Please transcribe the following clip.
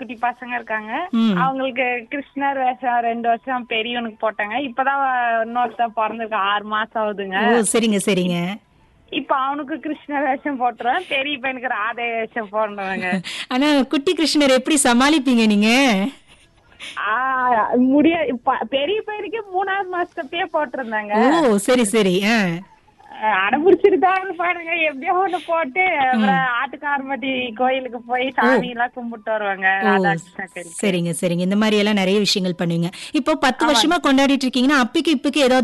குட்டி பசங்க இருக்காங்க ம். அவங்களுக்கு கிருஷ்ணர் வேஷம் ரெண்டு வருஷம் பெரியவனுக்கு போட்டாங்க இப்பதான் இன்னொருத்தன் பிறந்திருக்கான் ஆறு மாசம் ஆகுதுங்க ஓ சரிங்க சரிங்க இப்ப அவனுக்கு கிருஷ்ணர் வேஷம் போட்டுருவேன் பெரிய பையனுக்கு ராதே வேஷம் போடுறவங்க ஆனா குட்டி கிருஷ்ணர் எப்படி சமாளிப்பீங்க நீங்க ஆஹ் முடிய இப்ப பெரிய பையனுக்கு மூணாவது மாசத்தப்பயே போட்டிருந்தாங்க ஓ சரி சரி ஆ அஹ் அடம்பிடிச்சிட்டு தான் இருப்பானுங்க எப்படியோ ஒண்ணு போட்டு அப்புறம் ஆட்டுக்காரமட்டி கோயிலுக்கு போய் சாமி எல்லாம் கும்பிட்டு வருவாங்க ஓ ராதாகிருஷ்ண கோயிலுக்கு சரிங்க சரிங்க இந்த மாதிரி எல்லாம் நிறைய விஷயங்கள் பண்ணுவீங்க இப்போ பத்து வருஷமா கொண்டாடிட்டு இருக்கீங்கன்னா அப்பைக்கு இப்பைக்கு ஏதாவது